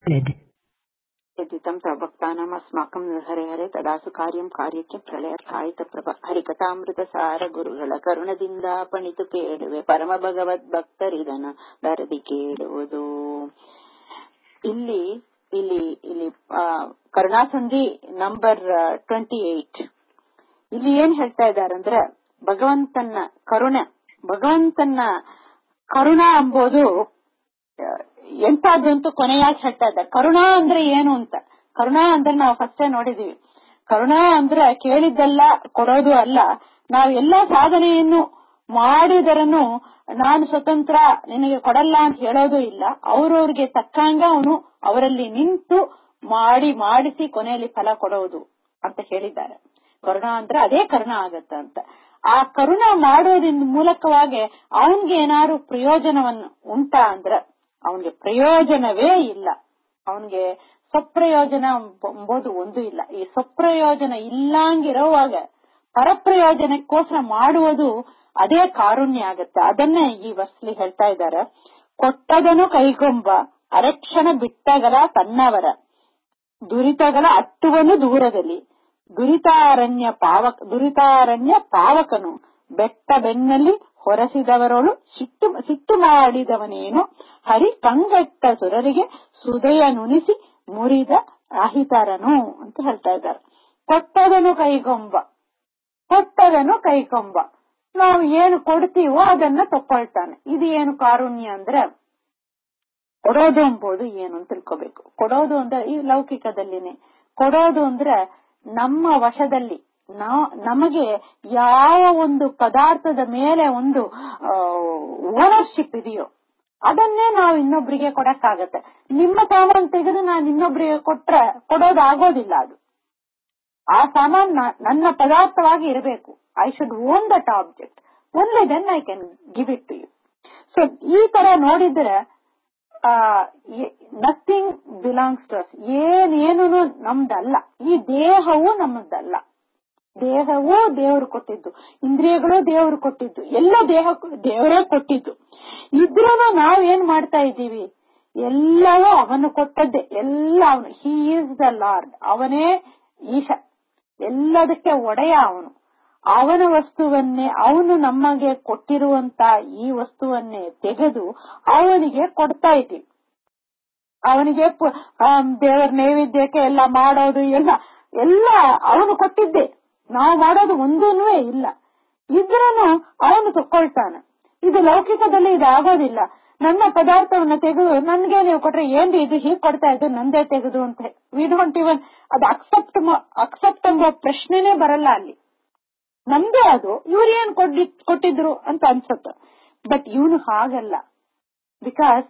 यदितं तव भक्तानाम् अस्माकं हरे हरे ತದಾಸು ಕಾರ್ಯಂ ಕಾರ್ಯಕ್ಕೆ ಪ್ರಳಯ ಕಾಯಿತ ಪ್ರಭ ಹರಿಕಥಾಮೃತ ಸಾರ ಗುರುಗಳ ಕರುಣದಿಂದ ಪಣಿತು ಕೇಳುವೆ ಪರಮ ಭಗವದ್ ಭಕ್ತರಿದನ ದರದಿ ಕೇಳುವುದು ಇಲ್ಲಿ ಇಲ್ಲಿ ಇಲ್ಲಿ ಕರುಣಾಸಂಧಿ ನಂಬರ್ ಟ್ವೆಂಟಿ ಏಟ್ ಇಲ್ಲಿ ಏನ್ ಹೇಳ್ತಾ ಇದ್ದಾರಂದ್ರೆ ಭಗವಂತನ ಕರುಣೆ ಭಗವಂತನ ಕರುಣ ಎಂಬುದು ಎಂತದ್ದು ಅಂತ ಕೊನೆಯಾಗಿ ಹೇಳ್ತಾ ಇದ್ದಾರೆ ಕರುಣಾ ಅಂದ್ರೆ ಏನು ಅಂತ ಕರುಣಾ ಅಂದ್ರೆ ನಾವು ಫಸ್ಟೇ ನೋಡಿದೀವಿ ಕರುಣಾ ಅಂದ್ರೆ ಕೇಳಿದ್ದೆಲ್ಲ ಕೊಡೋದು ಅಲ್ಲ ನಾವು ಎಲ್ಲಾ ಸಾಧನೆಯನ್ನು ಮಾಡಿದರನು ನಾನು ಸ್ವತಂತ್ರ ನಿನಗೆ ಕೊಡಲ್ಲ ಅಂತ ಹೇಳೋದು ಇಲ್ಲ ಅವ್ರವ್ರಿಗೆ ತಕ್ಕಂಗ ಅವನು ಅವರಲ್ಲಿ ನಿಂತು ಮಾಡಿ ಮಾಡಿಸಿ ಕೊನೆಯಲ್ಲಿ ಫಲ ಕೊಡೋದು ಅಂತ ಹೇಳಿದ್ದಾರೆ ಕರುಣ ಅಂದ್ರೆ ಅದೇ ಕರುಣ ಆಗತ್ತ ಅಂತ ಆ ಕರುಣ ಮಾಡೋದ್ರಿಂದ ಮೂಲಕವಾಗಿ ಅವನ್ಗೆ ಏನಾದ್ರು ಪ್ರಯೋಜನವನ್ನು ಉಂಟಾ ಅಂದ್ರೆ ಅವನಿಗೆ ಪ್ರಯೋಜನವೇ ಇಲ್ಲ ಅವನಿಗೆ ಸ್ವಪ್ರಯೋಜನ ಎಂಬುದು ಒಂದು ಇಲ್ಲ ಈ ಸ್ವಪ್ರಯೋಜನ ಇಲ್ಲಂಗಿರೋವಾಗ ಪರಪ್ರಯೋಜನಕ್ಕೋಸ್ಕರ ಮಾಡುವುದು ಅದೇ ಕಾರುಣ್ಯ ಆಗತ್ತೆ ಅದನ್ನೇ ಈ ವರ್ಷಲಿ ಹೇಳ್ತಾ ಇದ್ದಾರೆ ಕೊಟ್ಟದನು ಕೈಗೊಂಬ ಅರಕ್ಷಣ ಬಿಟ್ಟಗಲ ತನ್ನವರ ದುರಿತಗಳ ಅಟ್ಟುವನು ದೂರದಲ್ಲಿ ದುರಿತಾರಣ್ಯ ಪಾವಕ ದುರಿತಾರಣ್ಯ ಪಾವಕನು ಬೆಟ್ಟ ಬೆನ್ನಲ್ಲಿ ಹೊರಸಿದವರೊಳು ಸಿಟ್ಟು ಸಿಟ್ಟು ಮಾಡಿದವನೇನು ಹರಿ ಕಂಗಟ್ಟ ಸುರರಿಗೆ ಸುದಯ ನುಣಿಸಿ ಮುರಿದ ರಾಹಿತರನು ಅಂತ ಹೇಳ್ತಾ ಇದ್ದಾರೆ ಕೊಟ್ಟದನು ಕೈಗೊಂಬ ಕೊಟ್ಟದನು ಕೈಗೊಂಬ ನಾವು ಏನು ಕೊಡ್ತೀವೋ ಅದನ್ನ ತಕೊಳ್ತಾನೆ ಇದು ಏನು ಕಾರುಣ್ಯ ಅಂದ್ರೆ ಕೊಡೋದು ಎಂಬುದು ಏನು ಅಂತ ತಿಳ್ಕೋಬೇಕು ಕೊಡೋದು ಅಂದ್ರೆ ಈ ಲೌಕಿಕದಲ್ಲಿನೇ ಕೊಡೋದು ಅಂದ್ರೆ ನಮ್ಮ ವಶದಲ್ಲಿ ನಮಗೆ ಯಾವ ಒಂದು ಪದಾರ್ಥದ ಮೇಲೆ ಒಂದು ಓನರ್ಶಿಪ್ ಇದೆಯೋ ಅದನ್ನೇ ನಾವು ಇನ್ನೊಬ್ರಿಗೆ ಕೊಡಕ್ಕಾಗತ್ತೆ ನಿಮ್ಮ ಸಾಮಾನು ತೆಗೆದು ನಾನು ಇನ್ನೊಬ್ರಿಗೆ ಕೊಟ್ರೆ ಕೊಡೋದಾಗೋದಿಲ್ಲ ಅದು ಆ ಸಾಮಾನ್ ನನ್ನ ಪದಾರ್ಥವಾಗಿ ಇರಬೇಕು I should own that object only then I can give it to you so ಈ ತರ ನೋಡಿದ್ರೆ ನಥಿಂಗ್ ಬಿಲಾಂಗ್ಸ್ ಟು ಅಸ್ ಏನೇನು ನಮ್ದಲ್ಲ ಈ ದೇಹವು ನಮ್ಮದಲ್ಲ ದೇಹವೂ ದೇವರು ಕೊಟ್ಟಿದ್ದು ಇಂದ್ರಿಯಗಳು ದೇವರು ಕೊಟ್ಟಿದ್ದು ಎಲ್ಲ ದೇಹ ದೇವರೇ ಕೊಟ್ಟಿದ್ದು ಇದ್ರೂ ನಾವೇನ್ ಮಾಡ್ತಾ ಇದ್ದೀವಿ ಎಲ್ಲವೂ ಅವನು ಕೊಟ್ಟದ್ದೇ ಎಲ್ಲ ಅವನು ಹಿ ಈಸ್ ದ ಲಾರ್ಡ್ ಅವನೇ ಈಶ ಎಲ್ಲದಕ್ಕೆ ಒಡೆಯ ಅವನು ಅವನ ವಸ್ತುವನ್ನೇ ಅವನು ನಮಗೆ ಕೊಟ್ಟಿರುವಂತ ಈ ವಸ್ತುವನ್ನೇ ತೆಗೆದು ಅವನಿಗೆ ಕೊಡ್ತಾ ಇದ್ದೀವಿ ಅವನಿಗೆ ದೇವರ ನೈವೇದ್ಯಕ್ಕೆ ಎಲ್ಲ ಮಾಡೋದು ಎಲ್ಲ ಎಲ್ಲ ಅವನು ಕೊಟ್ಟಿದ್ದೆ ನಾವು ಮಾಡೋದು ಒಂದೂ ಇಲ್ಲ ಇದ್ರೂ ಅವನು ತಕೊಳ್ತಾನೆ ಇದು ಲೌಕಿಕದಲ್ಲಿ ಇದು ಆಗೋದಿಲ್ಲ ನನ್ನ ಪದಾರ್ಥವನ್ನ ತೆಗೆದು ನನ್ಗೆ ನೀವು ಕೊಟ್ರೆ ಏನ್ರಿ ಇದು ಹೀಗೆ ಕೊಡ್ತಾ ಇದ್ದು ನಂದೇ ತೆಗೆದು ಅಂತ ವಿ ಡೋಂಟ್ ಇವನ್ ಅದು ಅಕ್ಸೆಪ್ಟ್ ಅಕ್ಸೆಪ್ಟ್ ಎಂಬ ಪ್ರಶ್ನೆನೇ ಬರಲ್ಲ ಅಲ್ಲಿ ನಮ್ದೇ ಅದು ಇವ್ರು ಏನ್ ಕೊಟ್ಟಿದ್ರು ಅಂತ ಅನ್ಸುತ್ತೆ ಬಟ್ ಇವನು ಹಾಗಲ್ಲ ಬಿಕಾಸ್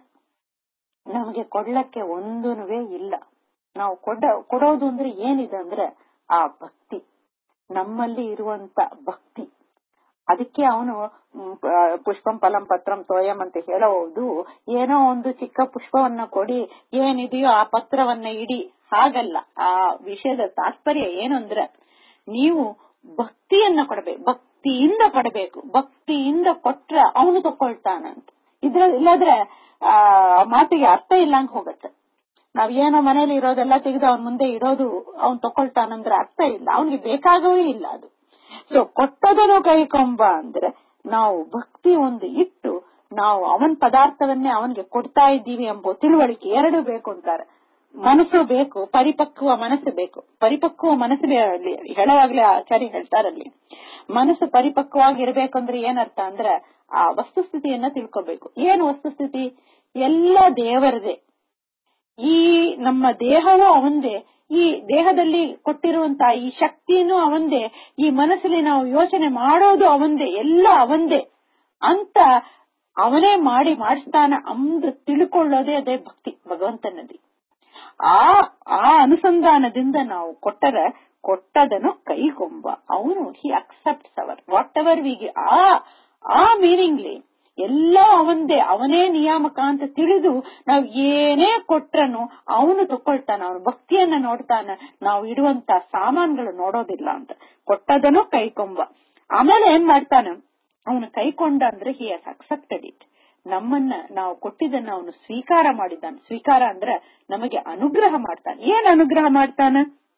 ನಮಗೆ ಕೊಡ್ಲಕ್ಕೆ ಒಂದೂನುವೇ ಇಲ್ಲ ನಾವು ಕೊಡ ಕೊಡೋದು ಅಂದ್ರೆ ಏನಿದೆ ಅಂದ್ರೆ ಆ ಭಕ್ತಿ ನಮ್ಮಲ್ಲಿ ಇರುವಂತ ಭಕ್ತಿ ಅದಕ್ಕೆ ಅವನು ಪುಷ್ಪಂ ಫಲಂ ಪತ್ರಂ ತೋಯಂ ಅಂತ ಹೇಳೋದು ಏನೋ ಒಂದು ಚಿಕ್ಕ ಪುಷ್ಪವನ್ನ ಕೊಡಿ ಏನಿದೆಯೋ ಆ ಪತ್ರವನ್ನ ಇಡಿ ಹಾಗಲ್ಲ ಆ ವಿಷಯದ ತಾತ್ಪರ್ಯ ಏನು ಅಂದ್ರೆ ನೀವು ಭಕ್ತಿಯನ್ನ ಕೊಡಬೇಕು ಭಕ್ತಿಯಿಂದ ಕೊಡಬೇಕು ಭಕ್ತಿಯಿಂದ ಕೊಟ್ರೆ ಅವನು ತಕೊಳ್ತಾನಂತ ಇದ್ರ ಇಲ್ಲಾದ್ರೆ ಆ ಮಾತಿಗೆ ಅರ್ಥ ಇಲ್ಲಂಗ್ ಹೋಗತ್ತೆ ನಾವ್ ಏನೋ ಮನೇಲಿ ಇರೋದೆಲ್ಲ ತೆಗೆದು ಅವನ್ ಮುಂದೆ ಇಡೋದು ಅವ್ನ್ ತಕೊಳ್ತಾನಂದ್ರೆ ಅರ್ಥ ಇಲ್ಲ ಅವನಿಗೆ ಬೇಕಾಗವೇ ಇಲ್ಲ ಅದು ಸೊ ಕೊಟ್ಟದನು ಕೈಕೊಂಬ ಅಂದ್ರೆ ನಾವು ಭಕ್ತಿ ಒಂದು ಇಟ್ಟು ನಾವು ಅವನ್ ಪದಾರ್ಥವನ್ನೇ ಅವನಿಗೆ ಕೊಡ್ತಾ ಇದ್ದೀವಿ ಎಂಬ ತಿಳುವಳಿಕೆ ಎರಡು ಬೇಕು ಅಂತಾರೆ ಮನಸ್ಸು ಬೇಕು ಪರಿಪಕ್ವ ಮನಸ್ಸು ಬೇಕು ಪರಿಪಕ್ವ ಮನಸ್ಸು ಅಲ್ಲಿ ಹೇಳುವಾಗ್ಲೇ ಆಚಾರ್ಯ ಹೇಳ್ತಾರಲ್ಲಿ ಮನಸ್ಸು ಪರಿಪಕ್ವವಾಗಿರ್ಬೇಕಂದ್ರೆ ಏನರ್ಥ ಅಂದ್ರೆ ಆ ವಸ್ತುಸ್ಥಿತಿಯನ್ನ ತಿಳ್ಕೋಬೇಕು ಏನು ವಸ್ತುಸ್ಥಿತಿ ಎಲ್ಲ ದೇವರದೇ ಈ ನಮ್ಮ ದೇಹವೂ ಅವಂದೇ ಈ ದೇಹದಲ್ಲಿ ಕೊಟ್ಟಿರುವಂತಹ ಈ ಶಕ್ತಿನೂ ಅವಂದೇ ಈ ಮನಸ್ಸಲ್ಲಿ ನಾವು ಯೋಚನೆ ಮಾಡೋದು ಅವಂದೇ ಎಲ್ಲ ಅವಂದೇ ಅಂತ ಅವನೇ ಮಾಡಿ ಮಾಡಿಸ್ತಾನ ಅಂದು ತಿಳ್ಕೊಳ್ಳೋದೇ ಅದೇ ಭಕ್ತಿ ಭಗವಂತನದಿ ಆ ಆ ಅನುಸಂಧಾನದಿಂದ ನಾವು ಕೊಟ್ಟರೆ ಕೊಟ್ಟದನು ಕೈಗೊಂಬ ಅವನು he accepts our whatever ವಿಗೆ ಆ ಆ ಮೀನಿಂಗ್ಲಿ ಎಲ್ಲ ಅವಂದೇ ಅವನೇ ನಿಯಾಮಕ ಅಂತ ತಿಳಿದು ನಾವ್ ಏನೇ ಕೊಟ್ರನು ಅವನು ತಕೊಳ್ತಾನ ಅವನು ಭಕ್ತಿಯನ್ನ ನೋಡ್ತಾನ ನಾವು ಇಡುವಂತ ಸಾಮಾನ್ಗಳು ನೋಡೋದಿಲ್ಲ ಅಂತ ಕೊಟ್ಟದನು ಕೈಕೊಂಬ ಆಮೇಲೆ ಏನ್ ಮಾಡ್ತಾನ ಅವನು ಕೈಕೊಂಡ ಅಂದ್ರೆ ಹಿ ಹಸ್ ಅಕ್ಸೆಪ್ಟೆಡ್ ಇಟ್ ನಮ್ಮನ್ನ ನಾವು ಕೊಟ್ಟಿದ್ದನ್ನ ಅವನು ಸ್ವೀಕಾರ ಮಾಡಿದ್ದಾನೆ ಸ್ವೀಕಾರ ಅಂದ್ರೆ ನಮಗೆ ಅನುಗ್ರಹ ಮಾಡ್ತಾನೆ ಏನ್ ಅನುಗ್ರಹ ಮಾಡ್ತಾನ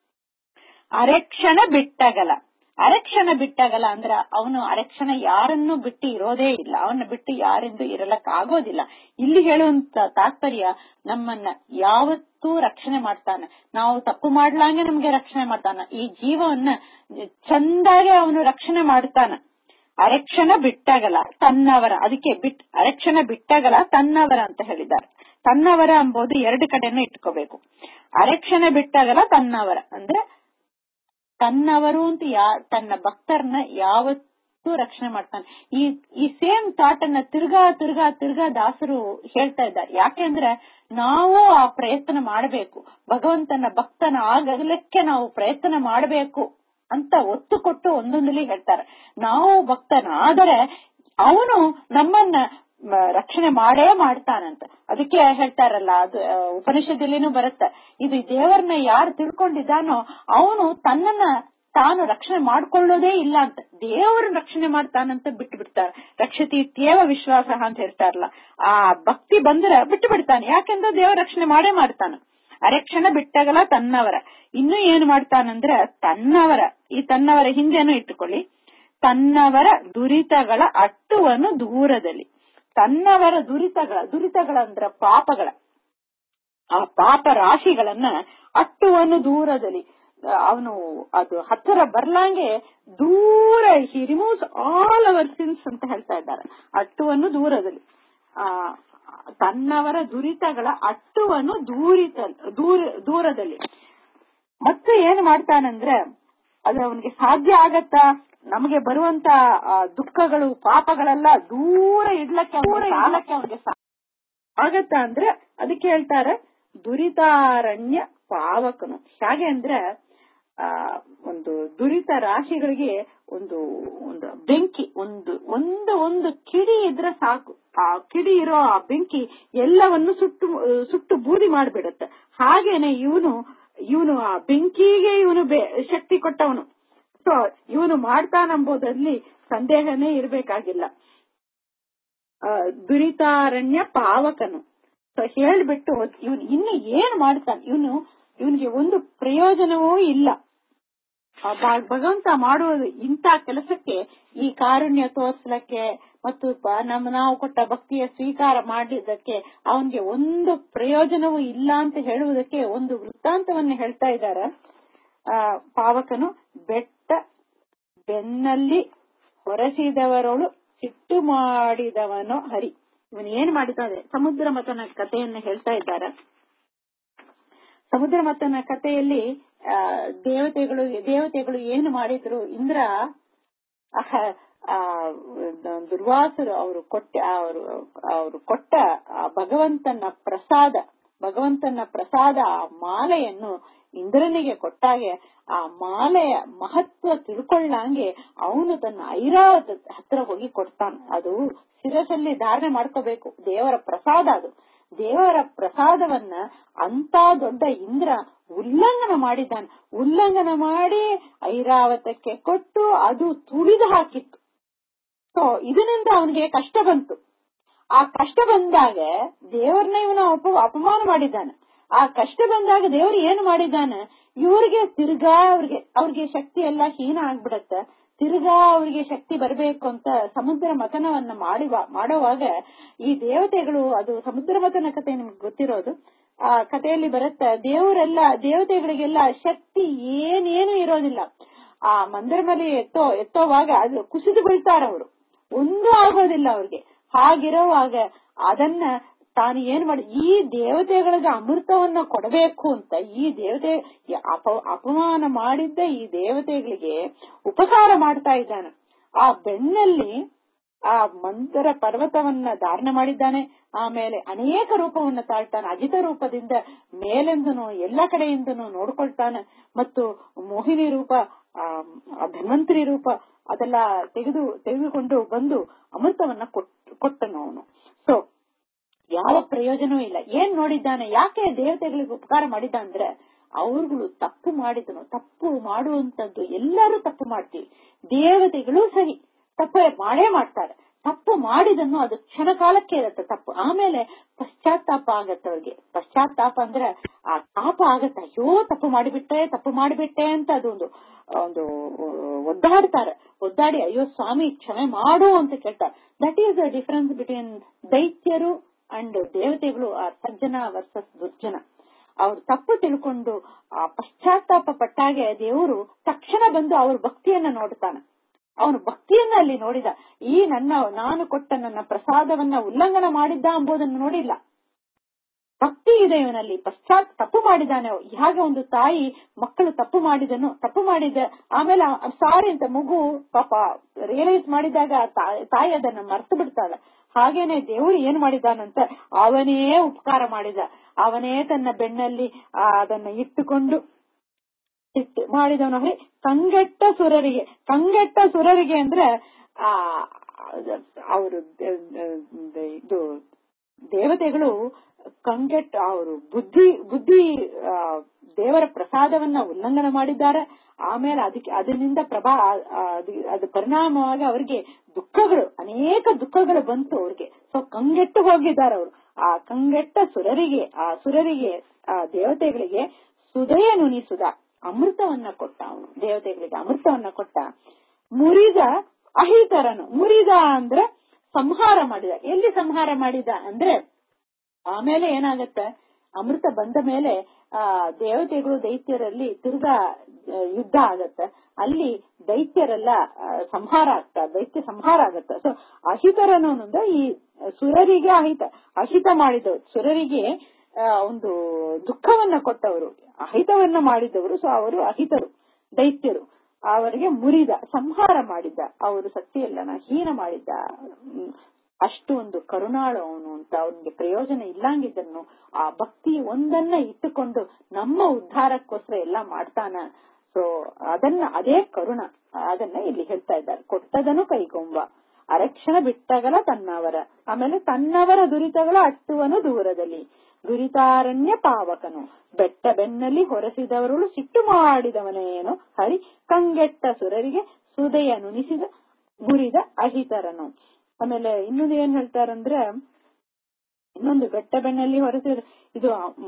ಅರೆಕ್ಷಣ ಬಿಟ್ಟಗಲ ಅರೆಕ್ಷಣ ಬಿಟ್ಟಗಲ ಅಂದ್ರ ಅವನು ಅರೆಕ್ಷಣ ಯಾರನ್ನು ಬಿಟ್ಟು ಇರೋದೇ ಇಲ್ಲ ಅವನ್ನ ಬಿಟ್ಟು ಯಾರೆಂದು ಇರಲಕ್ ಆಗೋದಿಲ್ಲ ಇಲ್ಲಿ ಹೇಳುವಂತ ತಾತ್ಪರ್ಯ ನಮ್ಮನ್ನ ಯಾವತ್ತೂ ರಕ್ಷಣೆ ಮಾಡ್ತಾನೆ ನಾವು ತಪ್ಪು ಮಾಡ್ಲಾಂಗೆ ನಮ್ಗೆ ರಕ್ಷಣೆ ಮಾಡ್ತಾನ ಈ ಜೀವವನ್ನ ಚಂದಾಗೆ ಅವನು ರಕ್ಷಣೆ ಮಾಡ್ತಾನ ಅರೆಕ್ಷಣ ಬಿಟ್ಟಗಲ ತನ್ನವರ ಅದಕ್ಕೆ ಬಿಟ್ ಅರೆಕ್ಷಣ ಬಿಟ್ಟಗಲ ತನ್ನವರ ಅಂತ ಹೇಳಿದ್ದಾರೆ ತನ್ನವರ ಎಂಬುದು ಎರಡು ಕಡೆನೂ ಇಟ್ಕೋಬೇಕು ಅರೆಕ್ಷಣ ಬಿಟ್ಟಗಲ ತನ್ನವರ ಅಂದ್ರೆ ತನ್ನವರು ಅಂತ ಯಾ ತನ್ನ ಭಕ್ತರನ್ನ ಯಾವತ್ತೂ ರಕ್ಷಣೆ ಮಾಡ್ತಾನೆ ಈ ಈ ಸೇಮ್ ಥಾಟ್ ಅನ್ನ ತಿರ್ಗಾ ತಿರ್ಗಾ ತಿರ್ಗಾ ದಾಸರು ಹೇಳ್ತಾ ಇದ್ದಾರೆ ಯಾಕೆಂದ್ರೆ ನಾವು ಆ ಪ್ರಯತ್ನ ಮಾಡಬೇಕು ಭಗವಂತನ ಭಕ್ತನ ಆಗಲಿಕ್ಕೆ ನಾವು ಪ್ರಯತ್ನ ಮಾಡಬೇಕು ಅಂತ ಒತ್ತು ಕೊಟ್ಟು ಒಂದೊಂದಲ್ಲಿ ಹೇಳ್ತಾರೆ ನಾವು ಭಕ್ತನಾದರೆ ಅವನು ನಮ್ಮನ್ನ ಮ, ರಕ್ಷಣೆ ಮಾಡೇ ಮಾಡ್ತಾನಂತ ಅದಕ್ಕೆ ಹೇಳ್ತಾರಲ್ಲ ಅದು ಆ, ಉಪನಿಷತ್ತಲ್ಲಿನೂ ಬರುತ್ತೆ ಇದು ದೇವರನ್ನ ಯಾರು ತಿಳ್ಕೊಂಡಿದ್ದಾನೋ ಅವನು ತನ್ನನ್ನ ತಾನು ರಕ್ಷಣೆ ಮಾಡ್ಕೊಳ್ಳೋದೇ ಇಲ್ಲ ಅಂತ ದೇವರು ರಕ್ಷಣೆ ಮಾಡ್ತಾನಂತ ಬಿಟ್ಟು ಬಿಡ್ತಾರೆ ರಕ್ಷತಿ ತೇವ ವಿಶ್ವಾಸ ಅಂತ ಹೇಳ್ತಾರಲ್ಲ ಆ ಭಕ್ತಿ ಬಂದ್ರೆ ಬಿಟ್ಟು ಬಿಡ್ತಾನೆ ಯಾಕೆಂದ್ರೆ ದೇವರ ರಕ್ಷಣೆ ಮಾಡೇ ಮಾಡ್ತಾನ ಅರೆಕ್ಷಣ ಬಿಟ್ಟಾಗಲ್ಲ ತನ್ನವರ ಇನ್ನು ಏನು ಮಾಡ್ತಾನಂದ್ರೆ ತನ್ನವರ ಈ ತನ್ನವರ ಹಿಂದೆನೂ ಇಟ್ಟುಕೊಳ್ಳಿ ತನ್ನವರ ದುರಿತಗಳ ಅಟ್ಟುವನ್ನು ದೂರದಲ್ಲಿ ತನ್ನವರ ದುರಿತಗಳ ದುರಿತಗಳಂದ್ರ ಪಾಪಗಳ ಆ ಪಾಪ ರಾಶಿಗಳನ್ನ ಅಟ್ಟುವನ್ನು ದೂರದಲ್ಲಿ ಅವನು ಅದು ಹತ್ತಿರ ಬರ್ಲಾಂಗೆ ದೂರ he removes all our sins ಅಂತ ಹೇಳ್ತಾ ಇದ್ದಾರೆ ಅಟ್ಟುವನ್ನು ದೂರದಲ್ಲಿ ಆ ತನ್ನವರ ದುರಿತಗಳ ಅಟ್ಟುವನ್ನು ದೂರಿತ ದೂರ ದೂರದಲ್ಲಿ ಮತ್ತೆ ಏನ್ ಮಾಡ್ತಾನಂದ್ರೆ ಅದು ಅವನಿಗೆ ಸಾಧ್ಯ ಆಗತ್ತಾ ನಮಗೆ ಬರುವಂತ ಆ, ದುಃಖಗಳು ಪಾಪಗಳೆಲ್ಲ ದೂರ ಇಡ್ಲಕ್ಕೆ ದೂರ ಇಡ್ಲಕ್ಕೆ ಅವನಿಗೆ ಆಗತ್ತಾ ಅಂದ್ರೆ ಅದಕ್ಕೆ ಹೇಳ್ತಾರೆ ದುರಿತಾರಣ್ಯ ಪಾವಕನು ಹೇಗೆ ಅಂದ್ರೆ ಆ ಒಂದು ದುರಿತ ರಾಶಿಗಳಿಗೆ ಒಂದು ಒಂದು ಬೆಂಕಿ ಒಂದು ಒಂದು ಒಂದು ಕಿಡಿ ಇದ್ರೆ ಸಾಕು ಆ ಕಿಡಿ ಇರೋ ಆ ಬೆಂಕಿ ಎಲ್ಲವನ್ನು ಸುಟ್ಟು ಸುಟ್ಟು ಬೂದಿ ಮಾಡ್ಬಿಡುತ್ತೆ ಹಾಗೇನೆ ಇವನು ಇವನು ಆ ಬೆಂಕಿಗೆ ಇವನು ಶಕ್ತಿ ಕೊಟ್ಟವನು ಸೊ ಇವನು ಮಾಡ್ತಾನಂಬುದಲ್ಲಿ ಸಂದೇಹನೇ ಇರಬೇಕಾಗಿಲ್ಲ ಆ, ದುರಿತಾರಣ್ಯ ಪಾವಕನು ಸೊ ಹೇಳ್ಬಿಟ್ಟು ಇವನು ಇನ್ನು ಏನ್ ಮಾಡ್ತಾನೆ ಇವನು ಇವನಿಗೆ ಒಂದು ಪ್ರಯೋಜನವೂ ಇಲ್ಲ ಆ ಭ- ಭಗವಂತ ಮಾಡುವುದು ಇಂಥ ಕೆಲಸಕ್ಕೆ ಈ ಕಾರುಣ್ಯ ತೋರ್ಸ್ಲಕ್ಕೆ ಮತ್ತು ಬ- ನಮ್ಮ ನಾವು ಕೊಟ್ಟ ಭಕ್ತಿಯ ಸ್ವೀಕಾರ ಮಾಡಿದ್ದಕ್ಕೆ ಅವನಿಗೆ ಒಂದು ಪ್ರಯೋಜನವೂ ಇಲ್ಲ ಅಂತ ಹೇಳುವುದಕ್ಕೆ ಒಂದು ವೃತ್ತಾಂತವನ್ನು ಹೇಳ್ತಾ ಇದ್ದಾರೆ ಆ ಪಾವಕನು ಬೆಟ್ಟ ಬೆನ್ನಲ್ಲಿ ಹೊರಸಿದವರೊಳು ಸಿಟ್ಟು ಮಾಡಿದವನೋ ಹರಿ ಇವನು ಏನ್ ಮಾಡಿದ್ದಾನೆ ಸಮುದ್ರ ಮತನ ಕಥೆಯನ್ನು ಹೇಳ್ತಾ ಇದ್ದಾರೆ ಸಮುದ್ರ ಮತನ ಕಥೆಯಲ್ಲಿ ಆ, ದೇವತೆಗಳು ದೇವತೆಗಳು ಏನು ಮಾಡಿದ್ರು ಇಂದ್ರ ಅಹ, ಆ, ದುರ್ವಾಸರು ಅವರು ಕೊಟ್ಟ ಅವರು ಅವರು ಕೊಟ್ಟ ಆ ಭಗವಂತನ ಪ್ರಸಾದ ಭಗವಂತನ ಪ್ರಸಾದ ಆ ಮಾಲೆಯನ್ನು ಇಂದ್ರನಿಗೆ ಕೊಟ್ಟಾಗೆ ಆ ಮಾಲೆಯ ಮಹತ್ವ ತಿಳ್ಕೊಳ್ಳಂಗೆ ಅವನು ತನ್ನ ಐರಾವತ ಹತ್ರ ಹೋಗಿ ಕೊಡ್ತಾನೆ ಅದು ಶಿರಸಲ್ಲಿ ಧಾರಣೆ ಮಾಡ್ಕೋಬೇಕು ದೇವರ ಪ್ರಸಾದ ಅದು ದೇವರ ಪ್ರಸಾದವನ್ನ ಅಂತ ದೊಡ್ಡ ಇಂದ್ರ ಉಲ್ಲಂಘನ ಮಾಡಿದ್ದಾನೆ ಉಲ್ಲಂಘನ ಮಾಡಿ ಐರಾವತಕ್ಕೆ ಕೊಟ್ಟು ಅದು ತುಳಿದು ಹಾಕಿತ್ತು ಸೊ ಇದರಿಂದ ಅವನಿಗೆ ಕಷ್ಟ ಬಂತು ಆ ಕಷ್ಟ ಬಂದಾಗ ದೇವರನ್ನ ಇವನು ಅಪ ಅಪಮಾನ ಮಾಡಿದ್ದಾನೆ ಆ ಕಷ್ಟ ಬಂದಾಗ ದೇವರು ಏನು ಮಾಡಿದ್ದಾನೆ ಇವ್ರಿಗೆ ತಿರ್ಗಾ ಅವ್ರಿಗೆ ಅವ್ರಿಗೆ ಶಕ್ತಿ ಎಲ್ಲ ಹೀನ ಆಗ್ಬಿಡತ್ತ ತಿರ್ಗಾ ಅವ್ರಿಗೆ ಶಕ್ತಿ ಬರಬೇಕು ಅಂತ ಸಮುದ್ರ ಮಥನವನ್ನ ಮಾಡಿ ಮಾಡುವಾಗ ಈ ದೇವತೆಗಳು ಅದು ಸಮುದ್ರ ಮಥನ ಕಥೆ ನಿಮ್ಗೆ ಗೊತ್ತಿರೋದು ಆ ಕಥೆಯಲ್ಲಿ ಬರುತ್ತೆ ದೇವರೆಲ್ಲ ದೇವತೆಗಳಿಗೆಲ್ಲ ಶಕ್ತಿ ಏನೇನು ಇರೋದಿಲ್ಲ ಆ ಮಂದಿರ ಮೇಲೆ ಎತ್ತೋ ಎತ್ತೋವಾಗ ಅದು ಕುಸಿದು ಬೀಳ್ತಾರ ಅವರು ಒಂದು ಆಗೋದಿಲ್ಲ ಅವ್ರಿಗೆ ಹಾಗಿರುವಾಗ ಅದನ್ನ ತಾನು ಏನ್ ಮಾಡಿ ಈ ದೇವತೆಗಳಿಗೆ ಅಮೃತವನ್ನ ಕೊಡಬೇಕು ಅಂತ ಈ ದೇವತೆ ಅಪ ಅಪಮಾನ ಮಾಡಿದ್ದ ಈ ದೇವತೆಗಳಿಗೆ ಉಪಕಾರ ಮಾಡ್ತಾ ಇದ್ದಾನೆ ಆ ಬೆನ್ನಲ್ಲಿ ಆ ಮಂದರ ಪರ್ವತವನ್ನ ಧಾರಣ ಮಾಡಿದ್ದಾನೆ ಆಮೇಲೆ ಅನೇಕ ರೂಪವನ್ನ ತಾಳ್ತಾನೆ ಅಜಿತ ರೂಪದಿಂದ ಮೇಲೆಂದನು ಎಲ್ಲ ಕಡೆಯಿಂದನು ನೋಡ್ಕೊಳ್ತಾನೆ ಮತ್ತು ಮೋಹಿನಿ ರೂಪ ಆ ಆ ಧನ್ವಂತರಿ ರೂಪ ಅದೆಲ್ಲ ತೆಗೆದು ತೆಗೆದುಕೊಂಡು ಬಂದು ಅಮೃತವನ್ನ ಕೊಟ್ಟನು ಅವನು ಸೊ ಯಾವ ಪ್ರಯೋಜನವೂ ಇಲ್ಲ ಏನ್ ನೋಡಿದ್ದಾನೆ ಯಾಕೆ ದೇವತೆಗಳಿಗೆ ಉಪಕಾರ ಮಾಡಿದ ಅಂದ್ರೆ ಅವ್ರುಗಳು ತಪ್ಪು ಮಾಡಿದನು ತಪ್ಪು ಮಾಡುವಂತದ್ದು ಎಲ್ಲರೂ ತಪ್ಪು ಮಾಡ್ತೀವಿ ದೇವತೆಗಳು ಸರಿ ತಪ್ಪು ಮಾಡೇ ಮಾಡ್ತಾರೆ ತಪ್ಪು ಮಾಡಿದನ್ನು ಅದು ಕ್ಷಣ ಕಾಲಕ್ಕೆ ಇರುತ್ತೆ ತಪ್ಪು ಆಮೇಲೆ ಪಶ್ಚಾತ್ತಾಪ ಆಗತ್ತೆ ಅವ್ರಿಗೆ ಪಶ್ಚಾತ್ತಾಪ ಅಂದ್ರೆ ಆ ತಾಪ ಆಗತ್ತೆ ಅಯ್ಯೋ ತಪ್ಪು ಮಾಡಿಬಿಟ್ಟೆ ತಪ್ಪು ಮಾಡಿಬಿಟ್ಟೆ ಅಂತ ಅದೊಂದು ಒಂದು ಒದ್ದಾಡ್ತಾರೆ ಒದ್ದಾಡಿ ಅಯ್ಯೋ ಸ್ವಾಮಿ ಕ್ಷಮೆ ಮಾಡು ಅಂತ ಕೇಳ್ತಾರೆ that is the difference between ದೈತ್ಯರು ಅಂಡ್ ದೇವತೆಗಳು ಆ ಸಜ್ಜನ ವರ್ಸಸ್ ದುರ್ಜನ ಅವ್ರು ತಪ್ಪು ತಿಳ್ಕೊಂಡು ಆ ಪಶ್ಚಾತ್ತಾಪ ಪಟ್ಟಾಗೆ ದೇವರು ತಕ್ಷಣ ಬಂದು ಅವ್ರ ಭಕ್ತಿಯನ್ನ ನೋಡ್ತಾನೆ ಅವನು ಭಕ್ತಿಯನ್ನ ಅಲ್ಲಿ ನೋಡಿದ ಈ ನನ್ನ ನಾನು ಕೊಟ್ಟ ನನ್ನ ಪ್ರಸಾದವನ್ನ ಉಲ್ಲಂಘನ ಮಾಡಿದ್ದ ಎಂಬುದನ್ನು ನೋಡಿಲ್ಲ ಭಕ್ತಿ ಇದೆ ಇವನಲ್ಲಿ ಪಶ್ಚಾತ್ ತಪ್ಪು ಮಾಡಿದಾನೆ ಹೇಗೆ ಒಂದು ತಾಯಿ ಮಕ್ಕಳು ತಪ್ಪು ಮಾಡಿದನು ತಪ್ಪು ಮಾಡಿದ ಆಮೇಲೆ ಸಾರಿ ಅಂತ ಮಗು ಪಾಪ ರಿಯಲೈಸ್ ಮಾಡಿದಾಗ ತಾಯಿ ಅದನ್ನ ಮರ್ತು ಬಿಡ್ತಾಳೆ ಹಾಗೇನೆ ದೇವರು ಏನ್ ಮಾಡಿದಾನಂತ ಅವನೇ ಉಪಕಾರ ಮಾಡಿದ ಅವನೇ ತನ್ನ ಬೆನ್ನಲ್ಲಿ ಅದನ್ನ ಇಟ್ಟುಕೊಂಡು ಇಟ್ಟು ಮಾಡಿದವನು ಅಂದ್ರೆ ಕಂಗೆಟ್ಟ ಸುರರಿಗೆ ಕಂಗೆಟ್ಟ ಸುರರಿಗೆ ಅಂದ್ರೆ ಆ ಅವರು ಇದು ದೇವತೆಗಳು ಕಂಗೆಟ್ಟ ಅವರು ಬುದ್ಧಿ ಬುದ್ಧಿ ದೇವರ ಪ್ರಸಾದವನ್ನ ಉಲ್ಲಂಘನೆ ಮಾಡಿದ್ದಾರೆ ಆಮೇಲೆ ಅದಕ್ಕೆ ಅದರಿಂದ ಪ್ರಭಾ ಅದು ಪರಿಣಾಮವಾಗಿ ಅವರಿಗೆ ದುಃಖಗಳು ಅನೇಕ ದುಃಖಗಳು ಬಂತು ಅವ್ರಿಗೆ ಸೊ ಕಂಗೆಟ್ಟು ಹೋಗಿದ್ದಾರೆ ಅವರು ಆ ಕಂಗೆಟ್ಟ ಸುರರಿಗೆ ಆ ಸುರರಿಗೆ ಆ ದೇವತೆಗಳಿಗೆ ಸುದಯ ನುನಿಸುದ ಅಮೃತವನ್ನ ಕೊಟ್ಟ ಅವನು ದೇವತೆಗಳಿಗೆ ಅಮೃತವನ್ನ ಕೊಟ್ಟ ಮುರಿದ ಅಹಿತರನು ಮುರಿದ ಅಂದ್ರೆ ಸಂಹಾರ ಮಾಡಿದ ಎಲ್ಲಿ ಸಂಹಾರ ಮಾಡಿದ ಅಂದ್ರೆ ಆಮೇಲೆ ಏನಾಗತ್ತೆ ಅಮೃತ ಬಂದ ಮೇಲೆ ಆ ದೇವತೆಗಳು ದೈತ್ಯರಲ್ಲಿ ತಿರ್ಗಾ ಯುದ್ಧ ಆಗತ್ತೆ ಅಲ್ಲಿ ದೈತ್ಯರೆಲ್ಲ ಸಂಹಾರ ಆಗ್ತಾ ದೈತ್ಯ ಸಂಹಾರ ಆಗತ್ತ ಸೊ ಅಹಿತರನು ಅಂದ್ರೆ ಈ ಸುರರಿಗೆ ಅಹಿತ ಅಹಿತ ಮಾಡಿದವರು ಸುರರಿಗೆ ಒಂದು ದುಃಖವನ್ನ ಕೊಟ್ಟವರು ಅಹಿತವನ್ನ ಮಾಡಿದವರು ಸೊ ಅವರು ಅಹಿತರು ದೈತ್ಯರು ಅವರಿಗೆ ಮುರಿದ ಸಂಹಾರ ಮಾಡಿದ್ದ ಅವರು ಸತ್ಯೆಲ್ಲನ ಹೀನ ಮಾಡಿದ್ದ ಅಷ್ಟು ಒಂದು ಕರುಣಾಳು ಅವನು ಅಂತ ಅವನಿಗೆ ಪ್ರಯೋಜನ ಇಲ್ಲಂಗಿದ್ದನ್ನು ಆ ಭಕ್ತಿ ಒಂದನ್ನ ಇಟ್ಟುಕೊಂಡು ನಮ್ಮ ಉದ್ಧಾರಕ್ಕೋಸ್ಕರ ಎಲ್ಲ ಮಾಡ್ತಾನ ಸೊ ಅದನ್ನ ಅದೇ ಕರುಣ ಅದನ್ನ ಇಲ್ಲಿ ಹೇಳ್ತಾ ಇದ್ದಾರೆ ಕೊಟ್ಟದನು ಕೈಗೊಂಬ ಅರಕ್ಷಣ ಬಿಟ್ಟಗಲ ತನ್ನವರ ಆಮೇಲೆ ತನ್ನವರ ದುರಿತಗಳ ಅಟ್ಟುವನು ದೂರದಲ್ಲಿ ದುರಿತಾರಣ್ಯ ಪಾವಕನು ಬೆಟ್ಟ ಬೆನ್ನಲ್ಲಿ ಹೊರಸಿದವರುಳು ಸಿಟ್ಟು ಮಾಡಿದವನೇನು ಹರಿ ಕಂಗೆಟ್ಟ ಸುರರಿಗೆ ಸುದಯ ನುನಿಸಿದ ಮುರಿದ ಅಹಿತರನು ಆಮೇಲೆ ಇನ್ನೊಂದು ಏನ್ ಹೇಳ್ತಾರಂದ್ರೆ ಇನ್ನೊಂದು ಬೆಟ್ಟ ಬೆನ್ನಲ್ಲಿ ಹೊರಸಿದ ಇದು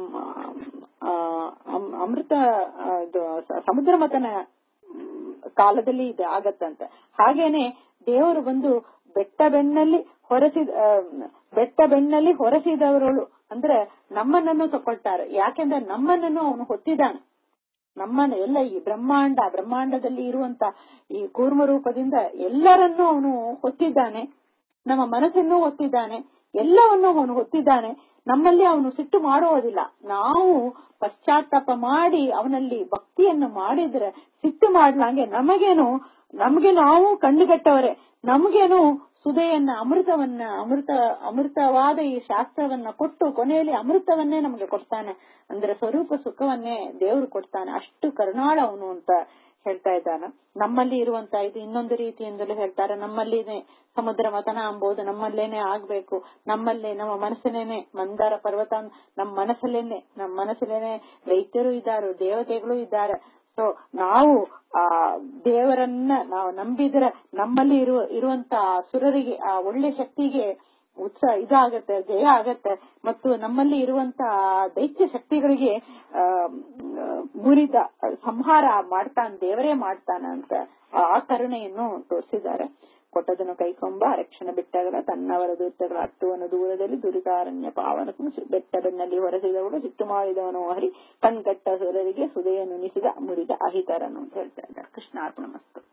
ಅಮೃತ ಇದು ಸಮುದ್ರ ಮತನ ಕಾಲದಲ್ಲಿ ಇದು ಆಗತ್ತಂತ ಹಾಗೇನೆ ದೇವರು ಬಂದು ಬೆಟ್ಟ ಬೆನ್ನಲ್ಲಿ ಹೊರಸಿದ ಬೆಟ್ಟ ಬೆನ್ನಲ್ಲಿ ಹೊರಸಿದವರುಳು ಅಂದ್ರೆ ನಮ್ಮನನ್ನು ತಕೊಳ್ತಾರೆ ಯಾಕೆಂದ್ರೆ ನಮ್ಮನನ್ನು ಅವನು ಹೊತ್ತಿದ್ದಾನೆ ನಮ್ಮನ್ನ ಎಲ್ಲ ಈ ಬ್ರಹ್ಮಾಂಡ ಬ್ರಹ್ಮಾಂಡದಲ್ಲಿ ಇರುವಂತ ಈ ಕೂರ್ಮ ರೂಪದಿಂದ ಎಲ್ಲರನ್ನೂ ಅವನು ಹೊತ್ತಿದ್ದಾನೆ ನಮ್ಮ ಮನಸ್ಸನ್ನು ಹೊತ್ತಿದ್ದಾನೆ ಎಲ್ಲವನ್ನು ಅವನು ಹೊತ್ತಿದ್ದಾನೆ ನಮ್ಮಲ್ಲಿ ಅವನು ಸಿಟ್ಟು ಮಾಡುವುದಿಲ್ಲ ನಾವು ಪಶ್ಚಾತ್ತಾಪ ಮಾಡಿ ಅವನಲ್ಲಿ ಭಕ್ತಿಯನ್ನು ಮಾಡಿದ್ರೆ ಸಿಟ್ಟು ಮಾಡ್ಲಂಗೆ ನಮಗೇನು ನಮ್ಗೆ ನಾವು ಕಂಡುಗಟ್ಟವರೆ ನಮ್ಗೇನು ಸುದೆಯನ್ನ ಅಮೃತವನ್ನ ಅಮೃತ ಅಮೃತವಾದ ಈ ಶಾಸ್ತ್ರವನ್ನ ಕೊಟ್ಟು ಕೊನೆಯಲ್ಲಿ ಅಮೃತವನ್ನೇ ನಮಗೆ ಕೊಡ್ತಾನೆ ಅಂದ್ರೆ ಸ್ವರೂಪ ಸುಖವನ್ನೇ ದೇವರು ಕೊಡ್ತಾನೆ ಅಷ್ಟು ಕರುಣಾಳ ಅವನು ಅಂತ ಹೇಳ್ತಾ ಇದ್ದಾನ ನಮ್ಮಲ್ಲಿ ಇರುವಂತ ಇದು ಇನ್ನೊಂದು ರೀತಿಯಿಂದಲೂ ಹೇಳ್ತಾರೆ ನಮ್ಮಲ್ಲಿನೇ ಸಮುದ್ರ ಮತನ ಅಂಬೋದು ನಮ್ಮಲ್ಲೇನೆ ಆಗ್ಬೇಕು ನಮ್ಮಲ್ಲೇ ನಮ್ಮ ಮನಸ್ಸಲ್ಲೇನೆ ಮಂದಾರ ಪರ್ವತ ನಮ್ಮ ಮನಸ್ಸಲ್ಲೇನೆ ನಮ್ಮ ಮನಸ್ಸಲ್ಲೇನೆ ರೈತರು ಇದ್ದಾರೆ ದೇವತೆಗಳು ಇದ್ದಾರೆ ಸೊ ನಾವು ಆ ದೇವರನ್ನ ನಾವು ನಂಬಿದ್ರೆ ನಮ್ಮಲ್ಲಿ ಇರುವ ಇರುವಂತ ಸುರರಿಗೆ ಆ ಒಳ್ಳೆ ಶಕ್ತಿಗೆ ಉತ್ಸಾಹ ಇದಾಗತ್ತೆ ಜಯ ಆಗತ್ತೆ ಮತ್ತು ನಮ್ಮಲ್ಲಿ ಇರುವಂತ ದೈತ್ಯ ಶಕ್ತಿಗಳಿಗೆ ಆ ಮುರಿದ ಸಂಹಾರ ಮಾಡ್ತಾನ ದೇವರೇ ಮಾಡ್ತಾನ ಅಂತ ಆ ಕರುಣೆಯನ್ನು ತೋರಿಸಿದ್ದಾರೆ ಕೊಟ್ಟದನ್ನು ಕೈಕೊಂಬ ರಕ್ಷಣೆ ಬಿಟ್ಟಾಗಲ ತನ್ನವರ ದೂತಗಳ ಹತ್ತುವನು ದೂರದಲ್ಲಿ ದುರಿತಾರಣ್ಯ ಪಾವನಕ್ಕೂ ಬೆಟ್ಟ ಬೆನ್ನಲ್ಲಿ ಹೊರಸಿದವಳು ಸಿಟ್ಟು ಮಾಡಿದವನು ಹರಿ ಕಣ್ಗಟ್ಟ ಸುರರಿಗೆ ಸುದೆಯನ್ನು ನಿಸಿದ ಮುರಿದ ಅಹಿತರನು ಅಂತ ಹೇಳ್ತಾ ಇದ್ದಾರೆ ಕೃಷ್ಣಾರ್ಪಣ ಮಸ್ತು